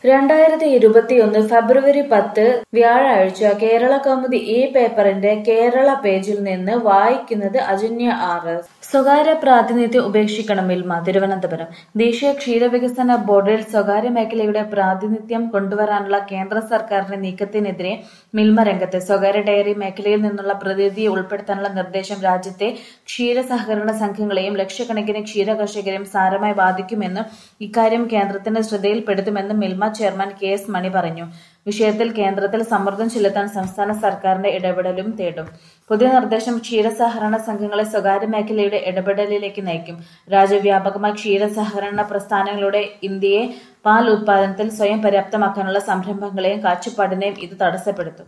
രണ്ടായിരത്തി ഇരുപത്തിയൊന്ന് ഫെബ്രുവരി പത്ത് വ്യാഴാഴ്ച കേരള കൗമുദി ഈ പേപ്പറിന്റെ കേരള പേജിൽ നിന്ന് വായിക്കുന്നത് അജന്യ ആർ എസ് സ്വകാര്യ പ്രാതിനിധ്യം ഉപേക്ഷിക്കണം മിൽമ തിരുവനന്തപുരം ദേശീയ ക്ഷീരവികസന ബോർഡിൽ സ്വകാര്യ മേഖലയുടെ പ്രാതിനിധ്യം കൊണ്ടുവരാനുള്ള കേന്ദ്ര സർക്കാരിന്റെ നീക്കത്തിനെതിരെ മിൽമ രംഗത്ത് സ്വകാര്യ ഡയറി മേഖലയിൽ നിന്നുള്ള പ്രതിനിധിയെ ഉൾപ്പെടുത്താനുള്ള നിർദ്ദേശം രാജ്യത്തെ ക്ഷീര സഹകരണ സംഘങ്ങളെയും ലക്ഷക്കണക്കിന് ക്ഷീര കർഷകരെയും സാരമായി ബാധിക്കുമെന്നും ഇക്കാര്യം കേന്ദ്രത്തിന്റെ ശ്രദ്ധയിൽപ്പെടുത്തുമെന്നും Milma chairman K S Mani പറഞ്ഞു വിഷയത്തിൽ കേന്ദ്രത്തിൽ സമ്മർദ്ദം ചെലുത്താൻ സംസ്ഥാന സർക്കാരിന്റെ ഇടപെടലും തേടും പുതിയ നിർദ്ദേശം ക്ഷീരസഹകരണ സംഘങ്ങളെ സ്വകാര്യ മേഖലയുടെ ഇടപെടലിലേക്ക് നയിക്കും രാജ്യവ്യാപകമായി ക്ഷീരസഹകരണ പ്രസ്ഥാനങ്ങളുടെ ഇന്ത്യയെ പാൽ ഉത്പാദനത്തിൽ സ്വയം പര്യാപ്തമാക്കാനുള്ള സംരംഭങ്ങളെയും കാഴ്ചപ്പാടിനെയും ഇത് തടസ്സപ്പെടുത്തും